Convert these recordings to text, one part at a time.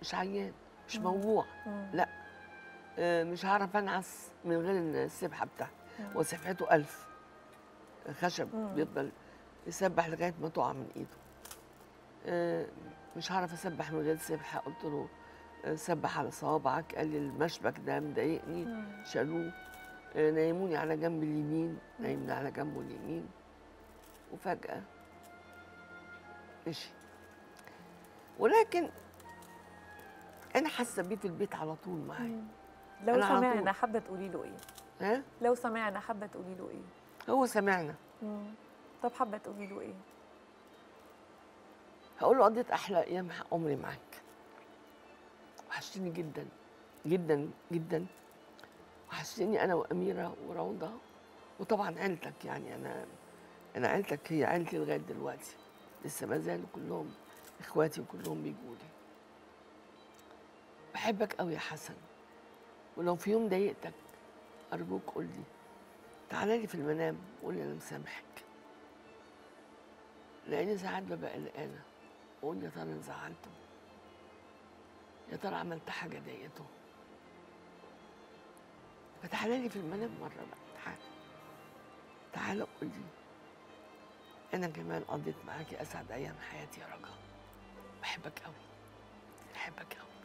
مش عيان مش مم. موجوع مم. لا آه، مش هعرف انعس من غير السبحه بتاعتي مم. هو سبحته ألف خشب مم. بيفضل يسبح لغايه ما تقع من ايده آه، مش هعرف اسبح من غير سبحه قلت له آه، سبح على صوابعك قال لي المشبك ده مضايقني مم. شالوه آه، نيموني على جنب اليمين نايمني على جنبه اليمين وفجأة مشي ولكن أنا حاسة بيه في البيت على طول معايا مم. لو أنا على سمعنا طول. حابه تقولي له ايه ها لو سمعنا حابه تقولي له ايه هو سمعنا مم. طب حابه تقولي له ايه هقول له قضيت أحلى أيام عمري معاك وحشتني جدا جدا جدا وحشتني أنا وأميرة وروضة وطبعا عيلتك يعني أنا أنا عيلتك هي عيلتي لغاية دلوقتي لسه ما زالوا كلهم إخواتي وكلهم بيجوا لي بحبك قوي يا حسن ولو في يوم ضايقتك أرجوك قول لي تعالى لي في المنام وقول لي أنا مسامحك لأني ساعات ببقى قلقانة وأقول يا ترى أنا زعلته يا ترى عملت حاجة ضايقته فتعالى لي في المنام مرة بقى تعالى تعالى قول لي أنا كمان قضيت معاكي أسعد أيام حياتي يا رجا بحبك قوي بحبك قوي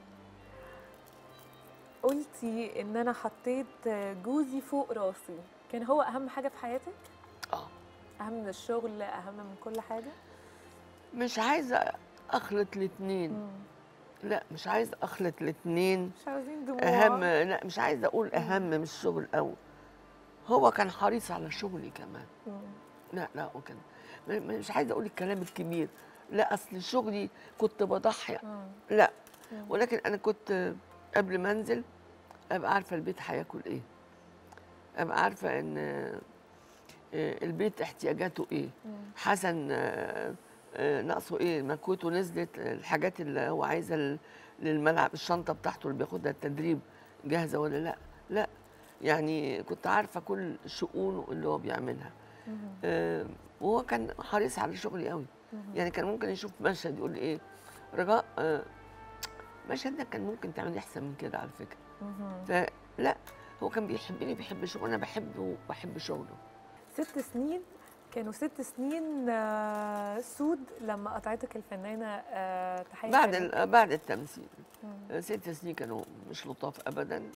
قلتي ان انا حطيت جوزي فوق راسي كان هو اهم حاجه في حياتك اه اهم من الشغل اهم من كل حاجه مش عايزة أخلط الاتنين مم. لا مش عايزة أخلط الاتنين مش عاوزين دموع اهم لا مش عايزه اقول اهم من الشغل قوي هو كان حريص على شغلي كمان مم. لا لا هو كان م- م- مش عايزه اقول الكلام الكبير لا اصل شغلي كنت بضحي مم. لا مم. ولكن انا كنت قبل ما انزل ابقى عارفه البيت هياكل ايه ابقى عارفه ان آه، البيت احتياجاته ايه مم. حسن آه، آه، ناقصه ايه مكوته نزلت الحاجات اللي هو عايزها لل- للملعب الشنطه بتاعته اللي بياخدها التدريب جاهزه ولا لا لا يعني كنت عارفه كل شؤونه اللي هو بيعملها مم. آه، وهو كان حريص على شغلي قوي مم. يعني كان ممكن يشوف مشهد يقول لي ايه رجاء آه، المشهد ده كان ممكن تعملي احسن من كده على فكره مم. فلا هو كان بيحبني بيحب شغله انا بحبه وبحب شغله ست سنين كانوا ست سنين آه، سود لما قطعتك الفنانه آه، تحيه بعد كريم. ال- بعد التمثيل مم. آه، ست سنين كانوا مش لطاف ابدا